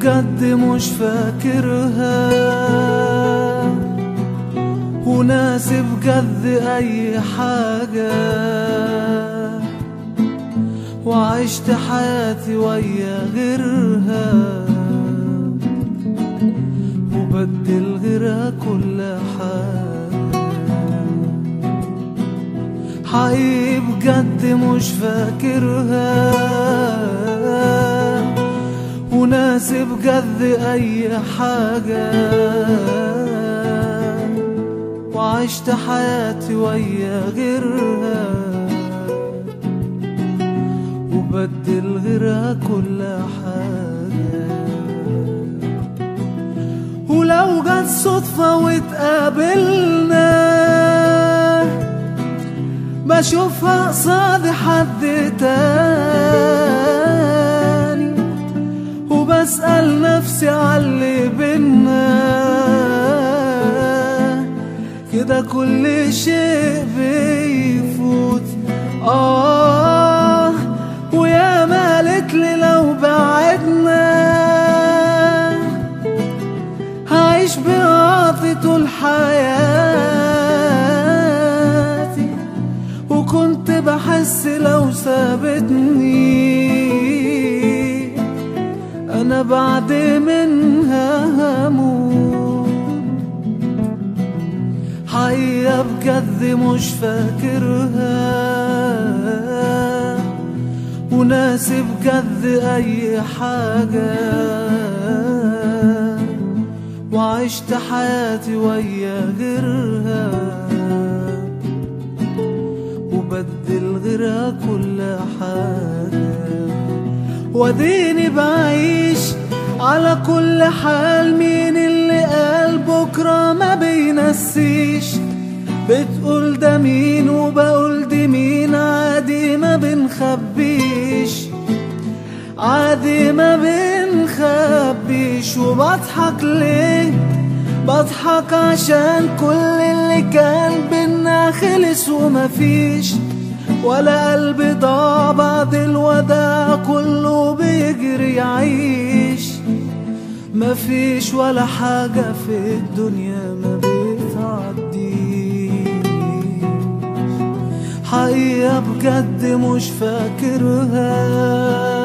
بجد مش فاكرها وناسي بجد اي حاجة وعشت حياتي ويا غيرها وبدل غيرها كل حاجة حقيقي بجد مش فاكرها وناسي بجد اي حاجة وعشت حياتي ويا غيرها وبدل غيرها كل حاجة ولو جت صدفة واتقابلنا بشوفها قصاد حد تاني وبسأل نفسي عاللي بينا كده كل شيء بيفوت آه ويا ما قالت لي لو بعدنا هعيش بعاطي طول حياتي وكنت بحس لو سابتني انا بعد منها هموت حقيقة بجد مش فاكرها وناسي بجد اي حاجة وعشت حياتي ويا غيرها وبدل غيرها كل حاجة وديني بعيش على كل حال مين اللي قال بكرة ما بينسيش بتقول ده مين وبقول دي مين عادي ما بنخبيش عادي ما بنخبيش وبضحك ليه بضحك عشان كل اللي كان بينا خلص ومفيش ولا قلبي ضاع بعد الوداع كله بيجري يعيش مفيش ولا حاجة في الدنيا ما بتعديش حقيقة بجد مش فاكرها